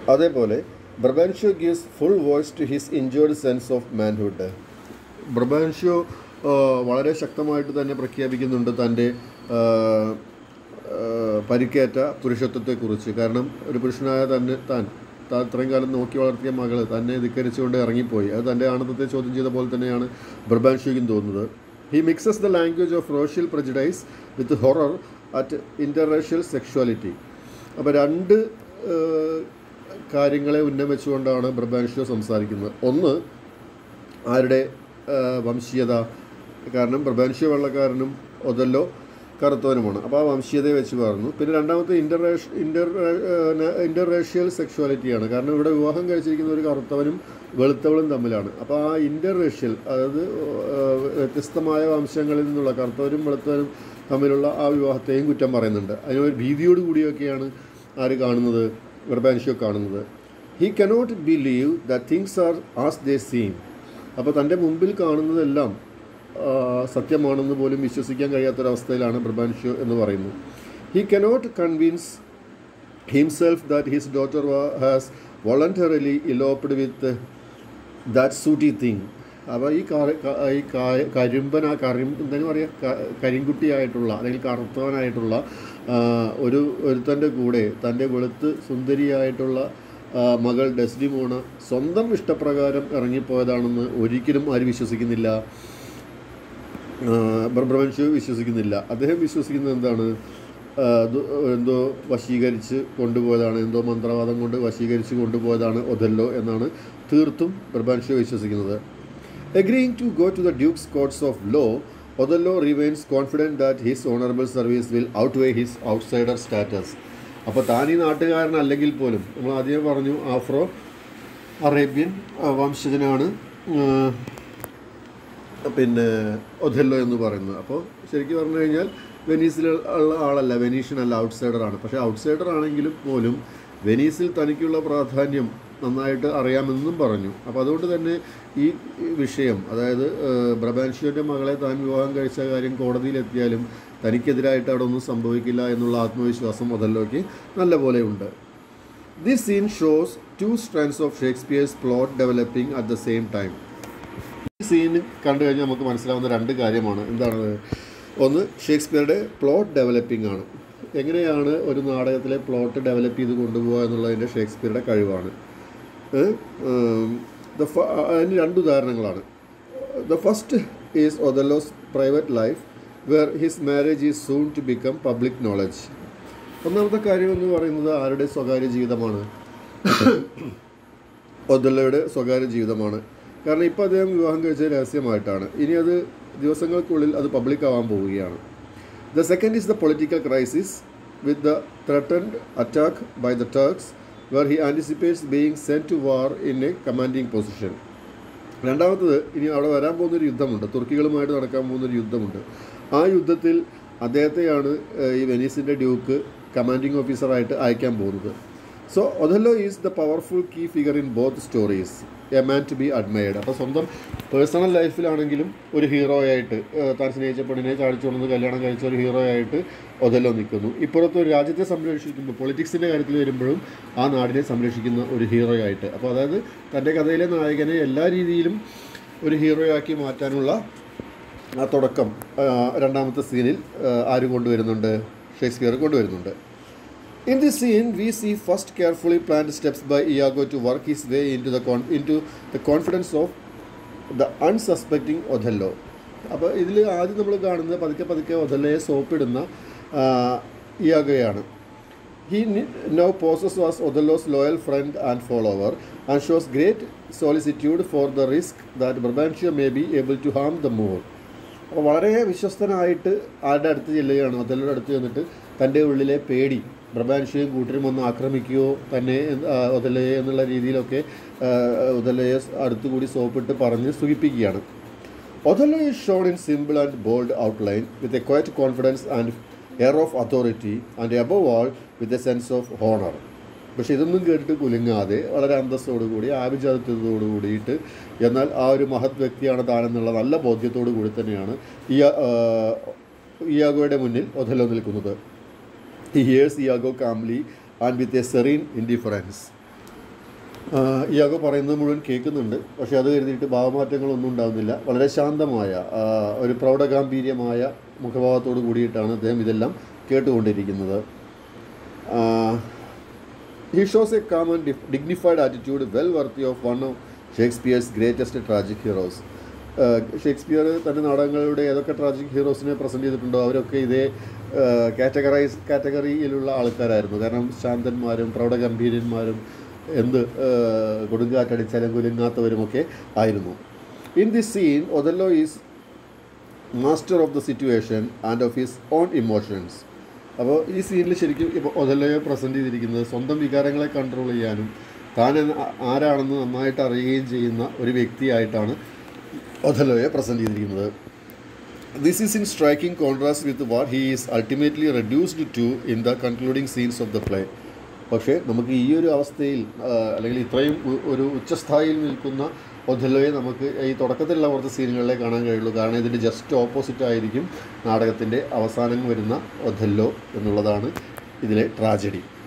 അതേപോലെ Brabantio gives full voice to his injured sense of manhood Brabantio ആ, വളരെ ശക്തമായിട്ട് തന്നെ പ്രഖ്യാപിക്കുന്നുണ്ട് തൻ്റെ ആ, ആ, പരിക്കേറ്റ പുരുഷത്വത്തെക്കുറിച്ച് കാരണം ഒരു പുരുഷനായ തന്നെ താൻ താൻ ഇത്രയും കാലം നോക്കി വളർത്തിയ മകൾ തന്നെ ധിക്കരിച്ചുകൊണ്ട് ഇറങ്ങിപ്പോയി അത് തൻ്റെ ആനന്ദത്തെ ചോദ്യം ചെയ്ത പോലെ തന്നെയാണ് ബ്രബാൻഷോയ്ക്കും തോന്നുന്നത് he mixes the language of racial prejudice with horror at interracial sexuality അപ്പോൾ രണ്ട് ഏഹ്, കാര്യങ്ങളെ ഉന്നം വെച്ചുകൊണ്ടാണ് ബ്രബാൻഷോ സംസാരിക്കുന്നത് ഒന്ന് ആരുടെ ഏഹ്, വംശീയത കാരണം പ്രഭാൻഷ്യ വെള്ളക്കാരനും ഒതല്ലോ കറുത്തവനുമാണ് അപ്പോൾ ആ വംശീയതയെ വെച്ച് പറഞ്ഞു പിന്നെ രണ്ടാമത്തെ ഇൻ്റർറേഷ ഇൻ്റർ ഇൻ്റർറേഷ്യൽ സെക്ഷുവാലിറ്റിയാണ് കാരണം ഇവിടെ വിവാഹം കഴിച്ചിരിക്കുന്ന ഒരു കറുത്തവനും വെളുത്തവളും തമ്മിലാണ് അപ്പോൾ ആ ഇൻ്റർറേഷ്യൽ അതായത് ഏഹ്, വ്യത്യസ്തമായ വംശങ്ങളിൽ നിന്നുള്ള കറുത്തവരും വെളുത്തവരും തമ്മിലുള്ള ആ വിവാഹത്തെയും കുറ്റം പറയുന്നുണ്ട് അതിനൊരു ഭീതിയോട് കൂടിയൊക്കെയാണ് ആര് കാണുന്നത് വെർബാൻഷ്യോ കാണുന്നത് he cannot believe the things are as they seem അപ്പോൾ തൻ്റെ മുമ്പിൽ കാണുന്നതെല്ലാം ആ, സത്യമാണെന്ന് പോലും വിശ്വസിക്കാൻ കഴിയാത്തൊരവസ്ഥയിലാണ് ബ്രബാൻഷ്യോ എന്ന് പറയുന്നു he cannot convince himself that his daughter has voluntarily eloped with that sooty thing അപ്പോൾ ഈ കാ ക- ഈ കാ- കരിമ്പൻ ആ കറിം എന്താണ് പറയുക ക- കരിങ്കുട്ടിയായിട്ടുള്ള അല്ലെങ്കിൽ കറുത്തവനായിട്ടുള്ള ആ, ഒരു ഒരുത്തൻ്റെ കൂടെ തൻ്റെ വെളുത്ത് സുന്ദരിയായിട്ടുള്ള ആ, മകൾ ഡെസ്ഡിമോണ സ്വന്തം ഇഷ്ടപ്രകാരം ഇറങ്ങിപ്പോയതാണെന്ന് ഒരിക്കലും ആരും വിശ്വസിക്കുന്നില്ല ബ്രഹ്മവൻഷു വിശ്വസിക്കുന്നില്ല അദ്ദേഹം വിശ്വസിക്കുന്നത് എന്താണ് ആ, ഇത് എന്തോ വശീകരിച്ച് കൊണ്ടുപോയതാണ് എന്തോ മന്ത്രവാദം കൊണ്ട് വശീകരിച്ച് കൊണ്ടുപോയതാണ് ഒഥല്ലോ എന്നാണ് തീർത്തും ബ്രഹ്മാൻഷു വിശ്വസിക്കുന്നത് agreeing to go to the duke's courts of law Othello remains confident that his honourable service will outweigh his outsider status അപ്പോൾ താൻ ഈ നാട്ടുകാരനല്ലെങ്കിൽ പോലും നമ്മൾ ആദ്യമേ പറഞ്ഞു ആഫ്രോ അറേബ്യൻ ആ, വംശജനാണ് ആ, പിന്നെ ഒഥല്ലോ എന്ന് പറയുന്നത് അപ്പോൾ ശരിക്കും പറഞ്ഞു കഴിഞ്ഞാൽ വെനീസിൽ ഉള്ള ആളല്ല വെനീഷ്യൻ അല്ല ഔട്ട്സൈഡറാണ് പക്ഷേ ഔട്ട്സൈഡർ ആണെങ്കിലും പോലും വെനീസിൽ തനിക്കുള്ള പ്രാധാന്യം നന്നായിട്ട് അറിയാമെന്നും പറഞ്ഞു അപ്പോൾ അതുകൊണ്ട് തന്നെ ഈ വിഷയം അതായത് ബ്രബാൻഷിയോൻ്റെ മകളെ താൻ വിവാഹം കഴിച്ച കാര്യം കോടതിയിലെത്തിയാലും തനിക്കെതിരായിട്ട് അവിടെ ഒന്നും സംഭവിക്കില്ല എന്നുള്ള ആത്മവിശ്വാസം ഒഥല്ലോയ്ക്ക് നല്ല പോലെ ഉണ്ട് this scene shows two strengths of Shakespeare's plot developing at the same time ഈ സീൻ കണ്ടു കഴിഞ്ഞാൽ നമുക്ക് മനസ്സിലാവുന്ന രണ്ട് കാര്യമാണ് എന്താണ് ഒന്ന് ഷേക്സ്പിയറുടെ പ്ലോട്ട് ഡെവലപ്പിംഗ് ആണ് എങ്ങനെയാണ് ഒരു നാടകത്തിലെ പ്ലോട്ട് ഡെവലപ്പ് ചെയ്ത് കൊണ്ടുപോകുക എന്നുള്ളതിൻ്റെ ഷേക്സ്പിയറുടെ കഴിവാണ് ഏഹ്? ഉം, the ഫ- അതിന് രണ്ട് ഉദാഹരണങ്ങളാണ് the first is Othello's private life where his marriage is soon to become public knowledge ഒന്നാമത്തെ കാര്യം എന്ന് പറയുന്നത് ആരുടെ സ്വകാര്യ ജീവിതമാണ് ഒദല്ലയുടെ സ്വകാര്യ ജീവിതമാണ് കാരണം ഇപ്പോൾ അദ്ദേഹം വിവാഹം കഴിച്ചത് രഹസ്യമായിട്ടാണ് ഇനി അത് ദിവസങ്ങൾക്കുള്ളിൽ അത് പബ്ലിക് ആവാൻ പോവുകയാണ് the second is the political crisis with the threatened attack by the Turks where he anticipates being sent to war in a commanding position രണ്ടാമത്തത് ഇനി അവിടെ വരാൻ പോകുന്നൊരു യുദ്ധമുണ്ട് തുർക്കികളുമായിട്ട് നടക്കാൻ പോകുന്നൊരു യുദ്ധമുണ്ട് ആ യുദ്ധത്തിൽ അദ്ദേഹത്തെയാണ് ഏഹ്, ഈ വെനീസിൻ്റെ ഡ്യൂക്ക് കമാൻഡിങ് ഓഫീസറായിട്ട് അയക്കാൻ പോകുന്നത് so Othello is the powerful key figure in both stories a man to be admired അപ്പോൾ സ്വന്തം പേഴ്സണൽ ലൈഫിലാണെങ്കിലും ഒരു ഹീറോ ആയിട്ട് ഏഹ്, താൻ സ്നേഹിച്ച പെണ്ണിനെ ചാടിച്ചുകൊണ്ടെന്ന് കല്യാണം കഴിച്ച ഒരു ഹീറോ ആയിട്ട് ഒഥല്ലോ നിൽക്കുന്നു ഇപ്പുറത്ത് ഒരു രാജ്യത്തെ സംരക്ഷിക്കുമ്പോൾ പൊളിറ്റിക്സിൻ്റെ കാര്യത്തിൽ വരുമ്പോഴും ആ നാടിനെ സംരക്ഷിക്കുന്ന ഒരു ഹീറോ ആയിട്ട് അപ്പോൾ അതായത് തൻ്റെ കഥയിലെ നായകനെ എല്ലാ രീതിയിലും ഒരു ഹീറോയാക്കി മാറ്റാനുള്ള ആ തുടക്കം ആ, രണ്ടാമത്തെ സീനിൽ ആ, ആര് കൊണ്ടുവരുന്നുണ്ട് ഷേക്സ്പിയർ കൊണ്ടുവരുന്നുണ്ട് in the scene we see first carefully planned steps by Iago to work his way into the con into the confidence of the unsuspecting Othello അപ്പോൾ ഇതിൽ ആദ്യം നമ്മൾ കാണുന്നത് പതുക്കെ പതുക്കെ ഒഥല്ലയെ സോപ്പിടുന്ന ആ, ഇയാഗോയാണ് He ni- now poses as Othello's loyal friend and follower and shows great solicitude for the risk that Brabantio may be able to harm the Moor. അപ്പോൾ വളരെ വിശ്വസ്തനായിട്ട് ആരുടെ അടുത്ത് ചെല്ലുകയാണ് ഒതല്ലയുടെ അടുത്ത് ചെന്നിട്ട് തൻ്റെ ഉള്ളിലെ പേടി ബ്രബാൻഷ്യയും കൂട്ടരും ഒന്ന് ആക്രമിക്കുകയോ തന്നെ ആ, ഒതല്ലയെ എന്നുള്ള രീതിയിലൊക്കെ ആ, ഒതല്ലയെ അടുത്തുകൂടി സോപ്പിട്ട് പറഞ്ഞ് സുഖിപ്പിക്കുകയാണ് Othello is shown in simple and bold outline with a quiet confidence and air of authority and above all with a sense of honor. പക്ഷെ ഇതൊന്നും കേട്ടിട്ട് കുലുങ്ങാതെ വളരെ അന്തസ്സോടുകൂടി ആഭിജാത്യത്തോടു കൂടിയിട്ട് എന്നാൽ ആ ഒരു മഹത് വ്യക്തിയാണ് താനെന്നുള്ള നല്ല ബോധ്യത്തോടു കൂടി തന്നെയാണ് ഇയ ഇയാഗോയുടെ മുന്നിൽ ഒഥല്ലോ നിൽക്കുന്നത് he hears Iago calmly and with a serene indifference Iago പറയുന്നത് മുഴുവൻ കേൾക്കുന്നുണ്ട് പക്ഷേ അത് കരുതിയിട്ട് ഭാവമാറ്റങ്ങളൊന്നും ഉണ്ടാകുന്നില്ല വളരെ ശാന്തമായ ആ, ഒരു പ്രൗഢഗാംഭീര്യമായ മുഖഭാവത്തോട് കൂടിയിട്ടാണ് അദ്ദേഹം ഇതെല്ലാം കേട്ടുകൊണ്ടിരിക്കുന്നത് he shows a calm and dignified attitude well worthy of one of Shakespeare's greatest tragic heroes Shakespeare തൻ്റെ നാടകങ്ങളുടെ ഏതൊക്കെ ട്രാജിക് ഹീറോസിനെ പ്രസൻറ്റ് ചെയ്തിട്ടുണ്ടോ അവരൊക്കെ ഇതേ കാറ്റഗറൈസ് കാറ്റഗറിയിലുള്ള ആൾക്കാരായിരുന്നു കാരണം ശാന്തന്മാരും പ്രൗഢഗംഭീരന്മാരും എന്ത് ആ, കൊടുങ്കാറ്റടിച്ചാലും കുലുങ്ങാത്തവരുമൊക്കെ ആയിരുന്നു in this scene Othello is master of the situation and of his own emotions അപ്പോൾ ഈ സീനിൽ ശരിക്കും ഇപ്പോൾ ഒതല്ലയെ പ്രസൻറ്റ് ചെയ്തിരിക്കുന്നത് സ്വന്തം വികാരങ്ങളെ കൺട്രോൾ ചെയ്യാനും താൻ എന്ന- ആ- ആരാണെന്ന് നന്നായിട്ട് അറിയുകയും ചെയ്യുന്ന ഒരു വ്യക്തിയായിട്ടാണ് ഒതല്ലയെ പ്രസൻറ്റ് ചെയ്തിരിക്കുന്നത് this is in striking contrast with what he is ultimately reduced to in the concluding scenes of the play പക്ഷേ നമുക്ക് ഈ ഒരു അവസ്ഥയിൽ ആ, അല്ലെങ്കിൽ ഇത്രയും ഉ- ഒരു ഉച്ചസ്ഥായിയിൽ നിൽക്കുന്ന ഒഥല്ലോയെ നമുക്ക് ഈ തുടക്കത്തിലുള്ള കുറച്ച് സീനുകളിലേ കാണാൻ കഴിയുള്ളൂ കാരണം ഇതിൻ്റെ ജസ്റ്റ് ഓപ്പോസിറ്റ് ആയിരിക്കും നാടകത്തിൻ്റെ അവസാനം വരുന്ന ഒഥല്ലോ എന്നുള്ളതാണ് ഇതിലെ ട്രാജഡി